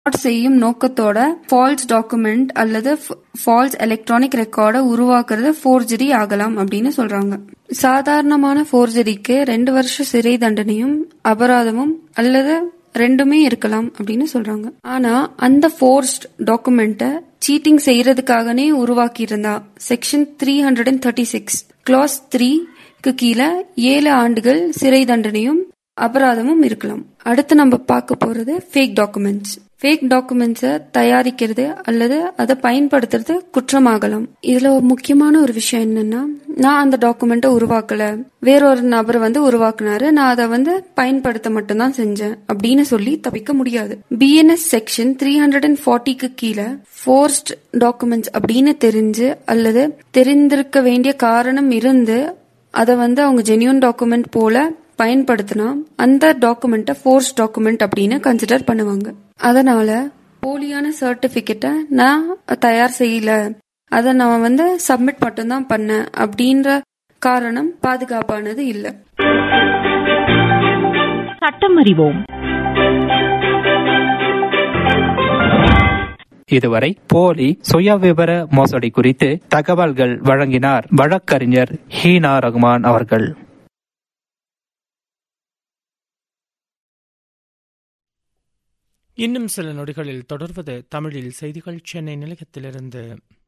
fraud செய்யும் நோக்கத்தோட false document அல்லது ஃபால்ஸ் எலக்ட்ரானிக் ரெக்கார்டை உருவாக்குறது ஃபோர்ஜரி ஆகலாம் அப்படின்னு சொல்றாங்க சாதாரணமான ஃபோர்ஜரிக்கு ரெண்டு வருஷ சிறை தண்டனையும் அபராதமும் அல்லது ரெண்டுமே இருக்கலாம் அப்படின்னு சொல்றாங்க ஆனா அந்த ஃபோர்ஸ்ட் டாக்குமெண்ட்டை சீட்டிங் செய்யறதுக்காகனே உருவாக்கி இருந்தா section three hundred and thirty six clause த்ரீக்கு கீழே ஏழு ஆண்டுகள் சிறை தண்டனையும் அபராதமும் இருக்கலாம் அடுத்து நம்ம பார்க்க போறது ஃபேக் டாக்குமெண்ட்ஸ் ஃபேக் டாக்குமெண்ட்ஸை தயாரிக்கிறது அல்லது அதை பயன்படுத்துறது குற்றமாகலாம் இதுல ஒரு முக்கியமான ஒரு விஷயம் என்னன்னா நான் அந்த டாக்குமெண்ட்டை உருவாக்கல வேறொரு நபர் வந்து உருவாக்குனாரு நான் அதை வந்து பயன்படுத்த மட்டும்தான் செஞ்சேன் அப்படின்னு சொல்லி தப்பிக்க முடியாது BNS section three hundred and ஃபார்ட்டிக்கு கீழே ஃபோர்ஸ்ட் டாக்குமெண்ட்ஸ் அப்படின்னு தெரிஞ்சு அல்லது தெரிந்திருக்க வேண்டிய காரணம் இருந்து அதை வந்து அவங்க ஜென்யூன் டாக்குமெண்ட் போல பயன்படுத்தினா அந்த டாக்குமெண்ட்டை ஃபோர்ஸ் டாக்குமெண்ட் அப்படின்னு கன்சிடர் பண்ணுவாங்க அதனால போலியான சர்டிபிகேட்டை நான் தயார் செய்யல அதை நான் வந்து சப்மிட் மட்டும்தான் பண்ணேன் அப்படின்ற காரணம் பாதுகாப்பானது இல்லை சட்டம் அறிவோம் இதுவரை போலி சுய விவர மோசடி குறித்து தகவல்கள் வழங்கினார் வழக்கறிஞர் ஹீனா ரகுமான் அவர்கள் இன்னும் சில நொடிகளில் தொடர்வது தமிழில் செய்திகள் சென்னை நிலையத்திலிருந்து